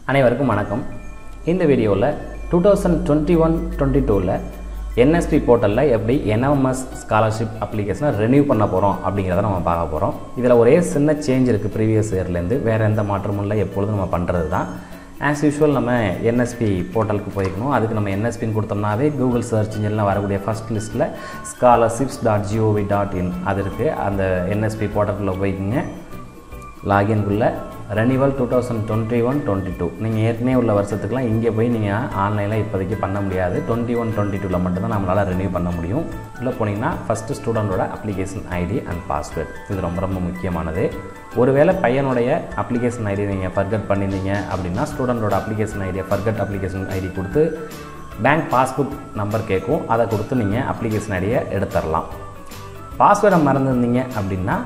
அனைவருக்கும் வணக்கம் இந்த வீடியோவில் two thousand twenty one twenty டூவில் என்எஸ்பி போர்ட்டலில் எப்படி என்எம்எஸ் ஸ்காலர்ஷிப் அப்ளிகேஷனை ரெனியூ பண்ண போகிறோம் அப்படிங்கிறத நம்ம பார்க்க போகிறோம் இதில் ஒரே சின்ன சேஞ்ச் இருக்குது ப்ரீவியஸ் இயர்லேருந்து வேறு எந்த மாற்றமும் இல்லை எப்பொழுதும் நம்ம பண்ணுறது தான் ஆஸ் யூஷுவல் நம்ம என்எஸ்பி போர்ட்டலுக்கு போய்க்கணும் அதுக்கு நம்ம என்எஸ்பின்னு கொடுத்தோம்னாவே கூகுள் சர்ச் இன்ஜினில் வரக்கூடிய ஃபஸ்ட் லிஸ்ட்டில் scholarships dot gov dot in அது இருக்குது அந்த என்எஸ்பி போர்ட்டலுக்குள்ளே போய்க்குங்க லாகின்குள்ளே renewal two thousand twenty one twenty two நீங்கள் ஏற்கனவே உள்ள வருஷத்துக்குலாம் இங்கே போய் நீங்கள் ஆன்லைனில் இப்போதைக்கு பண்ண முடியாது டுவெண்ட்டி ஒன் டுவெண்ட்டி டூவில் மட்டும்தான் நம்மளால் ரெனியூ பண்ண முடியும் உள்ளே போனீங்கன்னா ஃபஸ்ட்டு ஸ்டூடெண்ட்டோட அப்ளிகேஷன் ஐடி அண்ட் பாஸ்வேர்ட் இது ரொம்ப ரொம்ப முக்கியமானது ஒருவேளை பையனுடைய அப்ளிகேஷன் ஐடி நீங்கள் ஃபர்கட் பண்ணியிருந்தீங்க அப்படின்னா ஸ்டூடெண்ட்டோட அப்ளிகேஷன் ஐடியை ஃபர்கட் அப்ளிகேஷன் ஐடி கொடுத்து பேங்க் பாஸ்புக் நம்பர் கேட்கும் அதை கொடுத்து நீங்கள் அப்ளிகேஷன் ஐடியை எடுத்துடலாம் பாஸ்வேர்டை மறந்துருந்தீங்க அப்படின்னா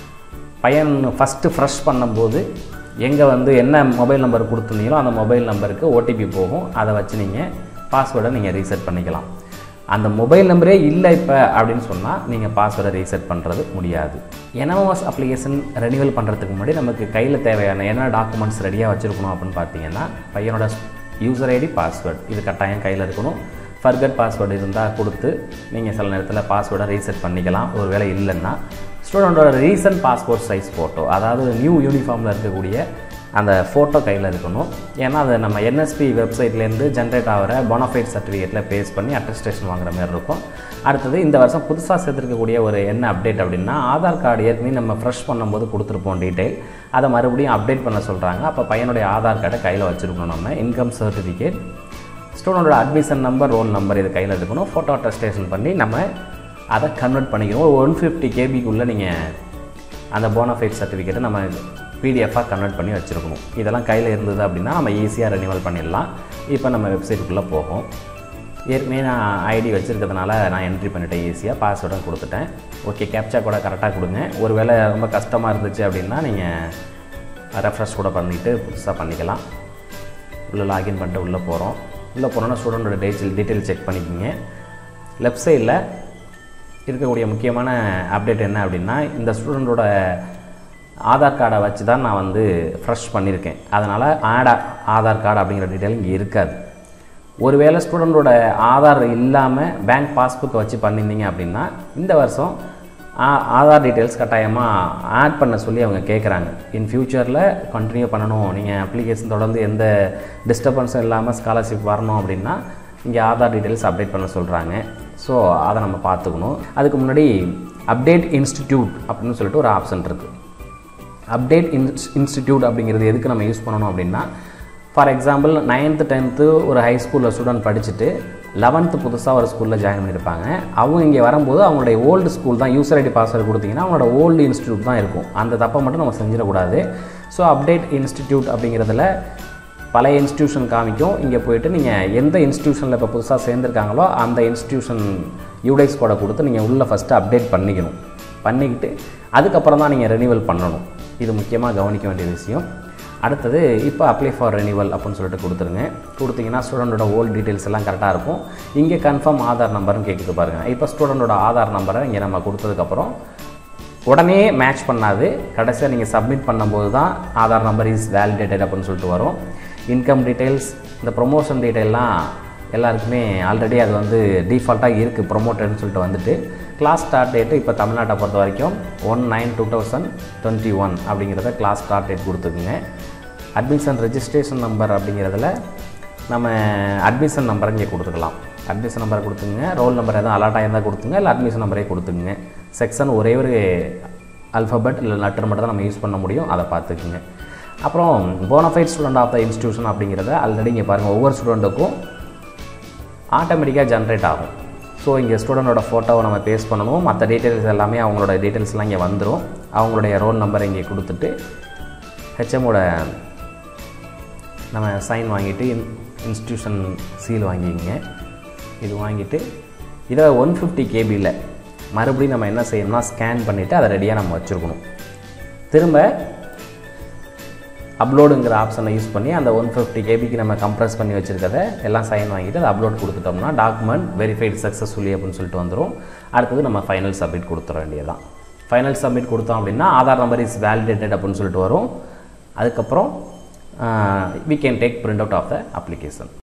பையன் ஃபஸ்ட்டு ஃப்ரெஷ் பண்ணும்போது எங்கே வந்து என்ன மொபைல் நம்பர் கொடுத்துருந்தீங்களோ அந்த மொபைல் நம்பருக்கு ஓடிபி போகும் அதை வச்சு நீங்கள் பாஸ்வேர்டை நீங்கள் ரீசெட் பண்ணிக்கலாம் அந்த மொபைல் நம்பரே இல்லை இப்போ அப்படின்னு சொன்னால் நீங்கள் பாஸ்வேர்டை ரீசெட் பண்ணுறது முடியாது என்எம்எஸ் அப்ளிகேஷன் ரெனியூவல் பண்ணுறதுக்கு முன்னாடி நமக்கு கையில் தேவையான என்ன டாக்குமெண்ட்ஸ் ரெடியாக வச்சுருக்கணும் அப்படின்னு பார்த்தீங்கன்னா பையனோட யூசர் ஐடி பாஸ்வேர்டு இது கட்டாயம் கையில் இருக்கணும் ஃபர்கட் பாஸ்வேர்டு இருந்தால் கொடுத்து நீங்கள் சில நேரத்தில் பாஸ்வேர்டை ரீசெட் பண்ணிக்கலாம் ஒரு வேளை இல்லைன்னா ஸ்டூடெண்ட்டோட ரீசன்ட் பாஸ்போர்ட் சைஸ் ஃபோட்டோ அதாவது நியூ யூனிஃபார்மில் இருக்கக்கூடிய அந்த ஃபோட்டோ கையில் இருக்கணும் ஏன்னா அது நம்ம என்எஸ்பி வெப்சைட்லேருந்து ஜென்ரேட் ஆகிற போனஃபைட் சர்டிஃபிகேட்டில் பேஸ் பண்ணி அட்டஸ்டேஷன் வாங்குற மாதிரி இருக்கும் அடுத்தது இந்த வருஷம் புதுசாக சேர்த்துருக்கக்கூடிய ஒரு என்ன அப்டேட் அப்படின்னா ஆதார் கார்டு ஏற்கனவே நம்ம ஃப்ரெஷ் பண்ணும்போது கொடுத்துருப்போம் டீட்டெயில் அதை மறுபடியும் அப்டேட் பண்ண சொல்கிறாங்க அப்போ பையனுடைய ஆதார் கார்டை கையில் வச்சுருக்கணும் நம்ம இன்கம் சர்டிஃபிகேட் ஸ்டூடெண்டோட அட்மிஷன் நம்பர் ரோல் நம்பர் இது கையில் இருக்கணும் ஃபோட்டோ அட்டஸ்டேஷன் பண்ணி நம்ம அதை கன்வெர்ட் பண்ணிக்கணும் ஒரு ஒன் ஃபிஃப்டி கேபிக்குள்ளே நீங்கள் அந்த போனஃபைட் சர்டிஃபிகேட்டை நம்ம பிடிஎஃபாக கன்வெர்ட் பண்ணி வச்சுருக்கணும் இதெல்லாம் கையில் இருந்தது அப்படின்னா நம்ம ஈஸியாக ரெனிவல் பண்ணிடலாம் இப்போ நம்ம வெப்சைட்டுக்குள்ளே போகும் ஏற்கனவே நான் ஐடி வச்சுருக்கிறதுனால நான் என்ட்ரி பண்ணிட்டேன் ஈஸியாக பாஸ்வேர்டும் கொடுத்துட்டேன் ஓகே கேப்சா கூட கரெக்டாக கொடுங்க ஒருவேளை ரொம்ப கஷ்டமாக இருந்துச்சு அப்படின்னா நீங்கள் ரெஃப்ரெஷ் கூட பண்ணிவிட்டு புதுசாக பண்ணிக்கலாம் உள்ளே லாகின் பண்ணிட்டு உள்ளே போகிறோம் உள்ளே போனோன்னா ஸ்டூடெண்டோட டீட்டெயில் டீட்டெயில் செக் பண்ணிக்கோங்க லெஃப்ட் சைடில் இருக்கக்கூடிய முக்கியமான அப்டேட் என்ன அப்படின்னா இந்த ஸ்டூடெண்ட்டோட ஆதார் கார்டை வச்சு தான் நான் வந்து ஃப்ரெஷ் பண்ணியிருக்கேன் அதனால் ஆட் ஆதார் கார்டு அப்படிங்கிற டீட்டெயில் இங்கே இருக்காது ஒருவேளை ஸ்டூடெண்ட்டோட ஆதார் இல்லாமல் பேங்க் பாஸ்புக்கை வச்சு பண்ணியிருந்தீங்க அப்படின்னா இந்த வருஷம் ஆதார் டீட்டெயில்ஸ் கட்டாயமாக ஆட் பண்ண சொல்லி அவங்க கேட்குறாங்க இன் ஃப்யூச்சரில் கண்டினியூ பண்ணணும் நீங்கள் அப்ளிகேஷன் தொடர்ந்து எந்த டிஸ்டர்பன்ஸும் இல்லாமல் ஸ்காலர்ஷிப் வரணும் அப்படின்னா இங்கே ஆதார் டீட்டெயில்ஸ் அப்டேட் பண்ண சொல்கிறாங்க ஸோ அதை நம்ம பார்த்துக்கணும் அதுக்கு முன்னாடி அப்டேட் இன்ஸ்டிடியூட் அப்படின்னு சொல்லிட்டு ஒரு ஆப்ஷன் இருக்குது அப்டேட் இன்ஸ் இன்ஸ்டிடியூட் அப்படிங்கிறது எதுக்கு நம்ம யூஸ் பண்ணணும் அப்படின்னா ஃபார் எக்ஸாம்பிள் நைன்த்து டென்த்து ஒரு ஹை ஸ்கூலில் ஸ்டூடெண்ட் படிச்சுட்டு லெவன்த்து புதுசாக ஒரு ஸ்கூலில் ஜாயின் பண்ணியிருப்பாங்க அவங்க இங்கே வரும்போது அவங்களுடைய ஓல்டு ஸ்கூல் தான் யூசர் ஐடி பாஸ்வேர்டு கொடுத்தீங்கன்னா அவங்களோட ஓல்டு இன்ஸ்டியூட் தான் இருக்கும் அந்த தப்பை மட்டும் நம்ம செஞ்சிடக்கூடாது ஸோ அப்டேட் இன்ஸ்டிடியூட் அப்படிங்கிறதுல பழைய இன்ஸ்டியூஷன் காமிக்கும் இங்கே போயிட்டு நீங்கள் எந்த இன்ஸ்டியூஷனில் இப்போ புதுசாக சேர்ந்துருக்காங்களோ அந்த இன்ஸ்டியூஷன் யூடைஸ் கோடை கொடுத்து நீங்கள் உள்ளே ஃபஸ்ட்டு அப்டேட் பண்ணிக்கணும் பண்ணிக்கிட்டு அதுக்கப்புறம் தான் நீங்கள் ரெனியூவல் பண்ணணும் இது முக்கியமாக கவனிக்க வேண்டிய விஷயம் அடுத்தது இப்போ அப்ளை ஃபார் ரெனியூவல் அப்படின்னு சொல்லிட்டு கொடுத்துருங்க கொடுத்தீங்கன்னா ஸ்டூடெண்டோட ஓல்டு டீட்டெயில்ஸ் எல்லாம் கரெக்டாக இருக்கும் இங்கே கன்ஃபார்ம் ஆதார் நம்பர்னு கேட்குது பாருங்கள் இப்போ ஸ்டூடெண்டோட ஆதார் நம்பரை இங்கே நம்ம கொடுத்ததுக்கப்புறம் உடனே மேட்ச் பண்ணாது கடைசியாக நீங்கள் சப்மிட் பண்ணும்போது தான் ஆதார் நம்பர் இஸ் வேலிடேட்டட் அப்படின்னு சொல்லிட்டு வரும் இன்கம் டீட்டெயில்ஸ் இந்த ப்ரொமோஷன் டீட்டெயிலாம் எல்லாருக்குமே ஆல்ரெடி அது வந்து டிஃபால்ட்டாக இருக்குது ப்ரொமோட்டட்னு சொல்லிட்டு வந்துட்டு கிளாஸ் ஸ்டார்ட் டேட்டு இப்போ தமிழ்நாட்டை பொறுத்த வரைக்கும் one nine two thousand twenty one அப்படிங்கிறத கிளாஸ் ஸ்டார்ட் டேட் கொடுத்துக்குங்க அட்மிஷன் ரெஜிஸ்ட்ரேஷன் நம்பர் அப்படிங்கிறதுல நம்ம அட்மிஷன் நம்பரை இங்கே கொடுத்துக்கலாம் அட்மிஷன் நம்பரை கொடுத்துங்க ரோல் நம்பர் எதுவும் அலாட் ஆகியிருந்தால் கொடுத்துங்க இல்லை அட்மிஷன் நம்பரே கொடுத்துங்க செக்ஷன் ஒரே ஒரு அல்ஃபபெட் இல்லை லெட்டர் மட்டும் தான் நம்ம யூஸ் பண்ண முடியும் அதை பார்த்துக்குங்க அப்புறம் bonafide student of the institution அப்படிங்கிறத ஆல்ரெடி இங்கே பாருங்கள் ஒவ்வொரு ஸ்டூடெண்ட்டுக்கும் ஆட்டோமேட்டிக்காக ஜென்ரேட் ஆகும் ஸோ இங்கே ஸ்டூடெண்டோட ஃபோட்டோவை நம்ம பேஸ்ட் பண்ணணும் மற்ற டீட்டெயில்ஸ் எல்லாமே அவங்களோட டீட்டெயில்ஸ்லாம் இங்கே வந்துடும் அவங்களுடைய ரோல் நம்பரை இங்கே கொடுத்துட்டு ஹெச்எம்மோட நம்ம சைன் வாங்கிட்டு இன் இன்ஸ்டியூஷன் சீல் வாங்கிக்கிங்க இது வாங்கிட்டு இதை ஒன் ஃபிஃப்டி கேபியில் மறுபடியும் நம்ம என்ன செய்யணும்னா ஸ்கேன் பண்ணிவிட்டு அதை ரெடியாக நம்ம வச்சுருக்கணும் திரும்ப அப்லோடுங்கிற ஆப்ஷனை யூஸ் பண்ணி அந்த ஒன் ஃபிஃப்டி கேபிக்கு நம்ம கம்ப்ரஸ் பண்ணி வச்சுருக்கதை எல்லாம் சைன் வாங்கிட்டு அதை அப்லோட் கொடுத்துட்டோம்னா டாக்குமெண்ட் வெரிஃபைடு சக்ஸஸ்ஃபுல்லி அப்படின்னு சொல்லிட்டு வந்துடும் அடுத்தது நம்ம ஃபைனல் சப்மிட் கொடுத்துட வேண்டியதான் ஃபைனல் சப்மிட் கொடுத்தோம் அப்படின்னா ஆதார் நம்பர் இஸ் வேலிடேட்டட் அப்படின்னு சொல்லிட்டு வரும் அதுக்கப்புறம் we can take print out of the application